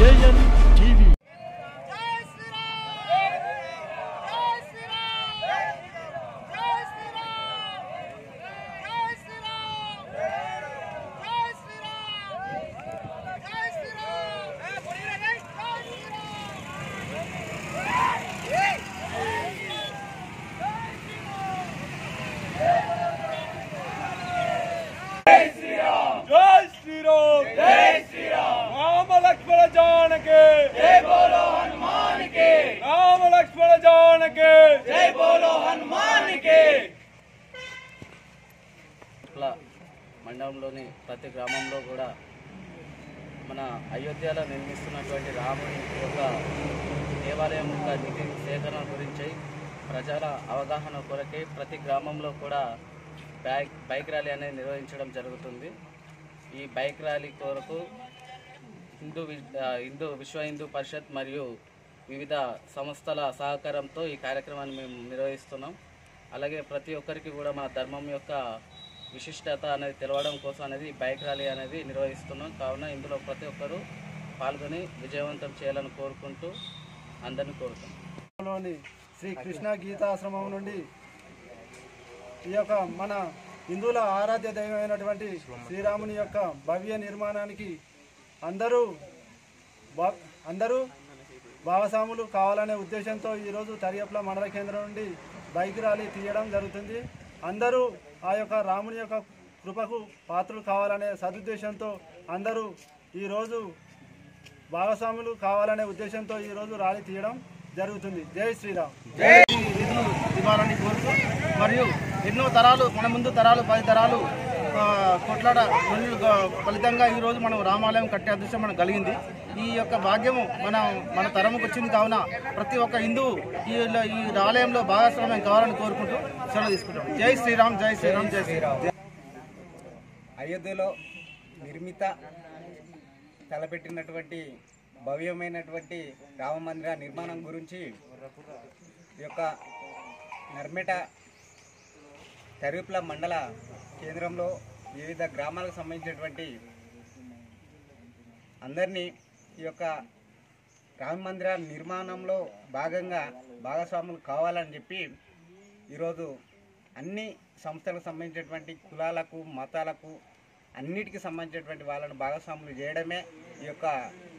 JN TV జై శ్రీరామ్ జై శ్రీరామ్ జై శ్రీరామ్ జై శ్రీరామ్ జై శ్రీరామ్ జై శ్రీరామ్ ఏ పొడిరా జై జై శ్రీరామ్ జై శ్రీరామ్ రామ లక్ష్మణ జానకి జై బోలో హనుమానికి రామ లక్ష్మణ జానకి జై బోలో హనుమానికి ఇట్లా మండలంలోని ప్రతి గ్రామంలో కూడా మన అయోధ్యలో నిర్మిస్తున్నటువంటి రాముని యొక్క దేవాలయం యొక్క నిధి సేకరణ గురించి ప్రజల అవగాహన కొరకై ప్రతి గ్రామంలో కూడా బైక్ బైక్ ర్యాలీ అనేది నిర్వహించడం జరుగుతుంది ఈ బైక్ ర్యాలీ కొరకు హిందూ వి- ఆ, హిందూ విశ్వ హిందూ పరిషత్ మరియు వివిధ సంస్థల సహకారంతో ఈ కార్యక్రమాన్ని మేము నిర్వహిస్తున్నాం అలాగే ప్రతి ఒక్కరికి కూడా మన ధర్మం యొక్క విశిష్టత అనేది తెలవడం కోసం అనేది ఈ బైక్ ర్యాలీ అనేది నిర్వహిస్తున్నాం కావున ఇందులో ప్రతి ఒక్కరూ పాల్గొని విజయవంతం చేయాలని కోరుకుంటూ అందరిని కోరుతున్నాం లోని శ్రీ కృష్ణ గీతాశ్రమం నుండి ఈ యొక్క మన హిందువుల ఆరాధ్య దైవమైనటువంటి శ్రీరాముని యొక్క భవ్య నిర్మాణానికి అందరూ బా అందరూ భాగస్వాములు కావాలనే ఉద్దేశంతో ఈరోజు తరియప్ల మండల కేంద్రం నుండి బైక్ ర్యాలీ తీయడం జరుగుతుంది అందరూ ఆ యొక్క రాముని యొక్క కృపకు పాత్రలు కావాలనే సదుద్దేశంతో అందరూ ఈరోజు భాగస్వాములు కావాలనే ఉద్దేశంతో ఈరోజు ర్యాలీ తీయడం జరుగుతుంది జై శ్రీరామ్ నిధులు ఇవ్వాలని కోరుతూ మరియు ఎన్నో తరాలు మన ముందు తరాలు పది తరాలు ఆ, కొట్లాట ధ్వనులు గ- ఫలితంగా ఈరోజు మనం రామాలయం కట్టే అదృష్టం మనకు కలిగింది ఈ యొక్క భాగ్యము మన మన తరముకు వచ్చింది కావున ప్రతి ఒక్క హిందువు ఈ ఈ ఆలయంలో భాగస్వామ్యం కావాలని కోరుకుంటూ సెలవు తీసుకుంటాం జై శ్రీరామ్ జై శ్రీరామ్ జై శ్రీరామ్ అయోధ్యలో నిర్మిత తలపెట్టినటువంటి భవ్యమైనటువంటి రామ మందిర నిర్మాణం గురించి ఈ యొక్క నర్మెట తరుపుల మండల కేంద్రంలో వివిధ గ్రామాలకు సంబంధించినటువంటి అందరినీ ఈ యొక్క రామ మందిర నిర్మాణంలో భాగంగా భాగస్వాములు కావాలని చెప్పి ఈరోజు అన్ని సంస్థలకు సంబంధించినటువంటి కులాలకు మతాలకు అన్నిటికీ సంబంధించినటువంటి వాళ్ళను భాగస్వాములు చేయడమే ఈ యొక్క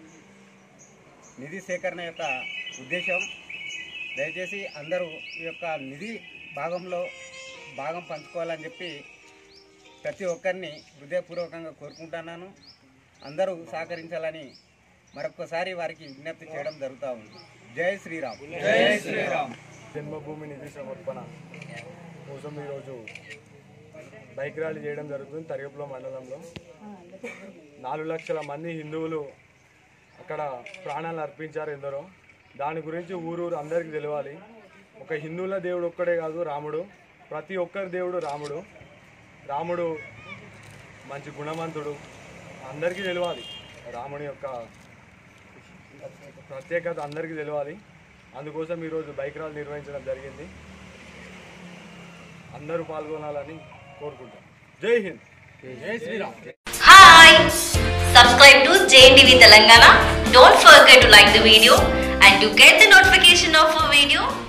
నిధి సేకరణ యొక్క ఉద్దేశం దయచేసి అందరూ ఈ యొక్క నిధి భాగంలో భాగం పంచుకోవాలని చెప్పి ప్రతి ఒక్కరిని హృదయపూర్వకంగా కోరుకుంటున్నాను అందరూ సహకరించాలని మరొకసారి వారికి విజ్ఞప్తి చేయడం జరుగుతూ ఉంది జై శ్రీరామ్ జై శ్రీరామ్ జన్మభూమి నిధి సమర్పణ కోసం ఈరోజు బైక్ ర్యాలీ చేయడం జరుగుతుంది తరిగపుల మండలంలో నాలుగు లక్షల మంది హిందువులు అక్కడ ప్రాణాలు అర్పించారు ఎందరో దాని గురించి ఊరూరు అందరికీ తెలియాలి ఒక హిందువుల దేవుడు ఒక్కడే కాదు రాముడు ప్రతి ఒక్కరి దేవుడు రాముడు రాముడు మంచి గుణవంతుడు అందరికీ తెలియాలి రాముని యొక్క ప్రత్యేకత అందరికీ తెలియాలి అందుకోసం ఈరోజు బైక్ ర్యాలీ నిర్వహించడం జరిగింది అందరూ పాల్గొనాలని కోరుకుంటాం జై హింద్ జై Sriram Hi! Subscribe to JNTV Telangana. Don't forget to like the video and to get the notification of a video,